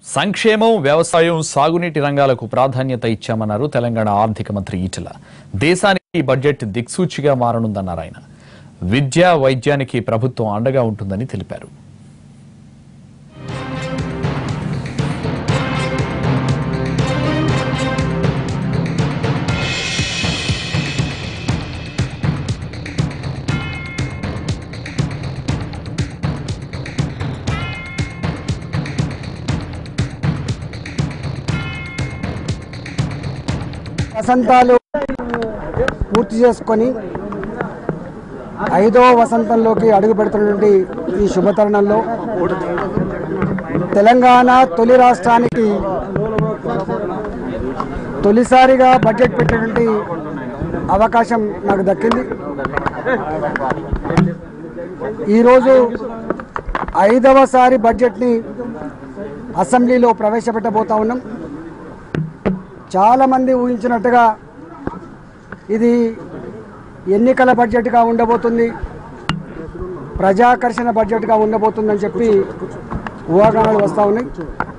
సంక్షేమం వ్యవసాయం సాగునీటి రంగాలకు ప్రాధాన్యత ఇచ్చామన్నారు తెలంగాణ ఆర్థిక మంత్రి ఈటెల దేశానికి ఈ బడ్జెట్ దిక్సూచిగా మారనుందన్నారు ఆయన విద్య వైద్యానికి ప్రభుత్వం అండగా ఉంటుందని తెలిపారు వసంతాలు పూర్తి చేసుకొని ఐదవ వసంతంలోకి అడుగు పెడుతున్నటువంటి ఈ శుభతరుణంలో తెలంగాణ తొలి రాష్ట్రానికి తొలిసారిగా బడ్జెట్ పెట్టినటువంటి అవకాశం నాకు దక్కింది ఈరోజు ఐదవసారి బడ్జెట్ని అసెంబ్లీలో ప్రవేశపెట్టబోతా ఉన్నాం చాలామంది ఊహించినట్టుగా ఇది ఎన్నికల బడ్జెట్గా ఉండబోతుంది ప్రజాకర్షణ బడ్జెట్గా ఉండబోతుందని చెప్పి ఊహాగానాలు వస్తూ ఉన్నాయి